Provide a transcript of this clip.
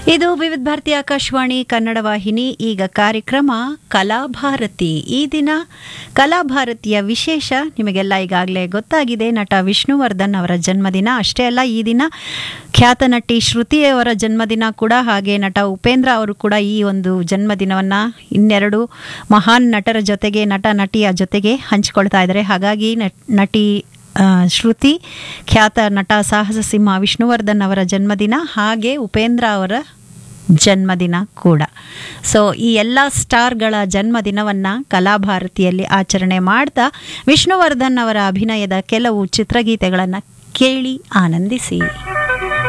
ಇದು ವಿವಿಧ ಭಾರತಿ ಆಕಾಶವಾಣಿ ಕನ್ನಡ ವಾಹಿನಿ ಈಗ ಕಾರ್ಯಕ್ರಮ ಕಲಾಭಾರತಿ ಈ ದಿನ ಕಲಾಭಾರತಿಯ ವಿಶೇಷ ನಿಮಗೆಲ್ಲ ಈಗಾಗಲೇ ಗೊತ್ತಾಗಿದೆ ನಟ ವಿಷ್ಣುವರ್ಧನ್ ಅವರ ಜನ್ಮದಿನ ಅಷ್ಟೇ ಅಲ್ಲ ಈ ದಿನ ಖ್ಯಾತ ನಟಿ ಶ್ರುತಿಯವರ ಜನ್ಮದಿನ ಕೂಡ ಹಾಗೆ ನಟ ಉಪೇಂದ್ರ ಅವರು ಕೂಡ ಈ ಒಂದು ಜನ್ಮದಿನವನ್ನು ಇನ್ನೆರಡು ಮಹಾನ್ ನಟರ ಜೊತೆಗೆ ನಟ ನಟಿಯ ಜೊತೆಗೆ ಹಂಚಿಕೊಳ್ತಾ ಇದ್ದಾರೆ ಹಾಗಾಗಿ ನಟಿ ಆ, ಶ್ರುತಿ ಖ್ಯಾತ ನಟ ಸಾಹಸ ಸಿಂಹ ವಿಷ್ಣುವರ್ಧನ್ ಅವರ ಜನ್ಮದಿನ ಹಾಗೆ ಉಪೇಂದ್ರ ಅವರ ಜನ್ಮದಿನ ಕೂಡ ಸೊ ಈ ಎಲ್ಲ ಸ್ಟಾರ್ಗಳ ಜನ್ಮದಿನವನ್ನು ಕಲಾಭಾರತಿಯಲ್ಲಿ ಆಚರಣೆ ಮಾಡ್ತಾ ವಿಷ್ಣುವರ್ಧನ್ ಅವರ ಅಭಿನಯದ ಕೆಲವು ಚಿತ್ರಗೀತೆಗಳನ್ನು ಕೇಳಿ ಆನಂದಿಸಿ